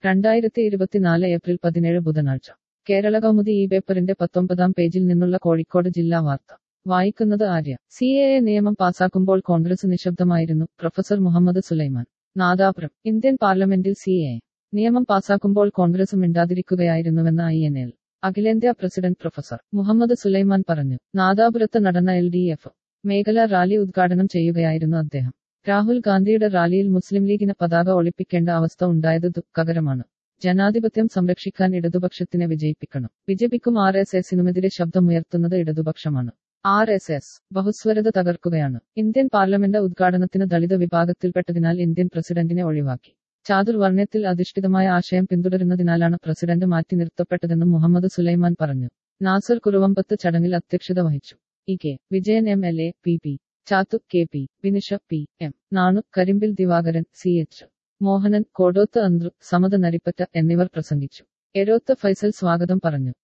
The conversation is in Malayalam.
രണ്ടായിരത്തി ഇരുപത്തിനാല് ഏപ്രിൽ പതിനേഴ് ബുധനാഴ്ച കേരള കൗമുദി ഈ പേപ്പറിന്റെ പത്തൊമ്പതാം പേജിൽ നിന്നുള്ള കോഴിക്കോട് ജില്ലാ വാർത്ത വായിക്കുന്നത് ആര്യ സി എ എ നിയമം പാസാക്കുമ്പോൾ കോൺഗ്രസ് നിശബ്ദമായിരുന്നു പ്രൊഫസർ മുഹമ്മദ് സുലൈമാൻ നാദാപുരം ഇന്ത്യൻ പാർലമെന്റിൽ സി എ നിയമം പാസാക്കുമ്പോൾ കോൺഗ്രസ് മിണ്ടാതിരിക്കുകയായിരുന്നുവെന്ന് ഐ എൻ എൽ അഖിലേന്ത്യാ പ്രസിഡന്റ് പ്രൊഫസർ മുഹമ്മദ് സുലൈമാൻ പറഞ്ഞു നാദാപുരത്ത് നടന്ന എൽ ഡി എഫ് മേഖല റാലി ഉദ്ഘാടനം ചെയ്യുകയായിരുന്നു അദ്ദേഹം രാഹുൽ ഗാന്ധിയുടെ റാലിയിൽ മുസ്ലിം ലീഗിന് പതാക ഒളിപ്പിക്കേണ്ട അവസ്ഥ ഉണ്ടായത് ദുഃഖകരമാണ് ജനാധിപത്യം സംരക്ഷിക്കാൻ ഇടതുപക്ഷത്തിനെ വിജയിപ്പിക്കണം ബിജെപിക്കും ആർ എസ് എസിനുമെതിരെ ശബ്ദമുയർത്തുന്നത് ഇടതുപക്ഷമാണ് ആർ എസ് എസ് ബഹുസ്വരത തകർക്കുകയാണ് ഇന്ത്യൻ പാർലമെന്റ് ഉദ്ഘാടനത്തിന് ദളിത് വിഭാഗത്തിൽപ്പെട്ടതിനാൽ ഇന്ത്യൻ പ്രസിഡന്റിനെ ഒഴിവാക്കി ചാതുർവർണ്ണയത്തിൽ അധിഷ്ഠിതമായ ആശയം പിന്തുടരുന്നതിനാലാണ് പ്രസിഡന്റ് മാറ്റി നിർത്തപ്പെട്ടതെന്നും മുഹമ്മദ് സുലൈമാൻ പറഞ്ഞു നാസർ കുറുവമ്പത്ത് ചടങ്ങിൽ അധ്യക്ഷത വഹിച്ചു E K Vijayan M L A P P Chathu K P Binisha P M Nanu Karimbil Divakaran C H Mohanan Kodoth Anthru Samatha Naripatta എന്നിവർ പ്രസംഗിച്ചു എരോത്ത് ഫൈസൽ സ്വാഗതം പറഞ്ഞു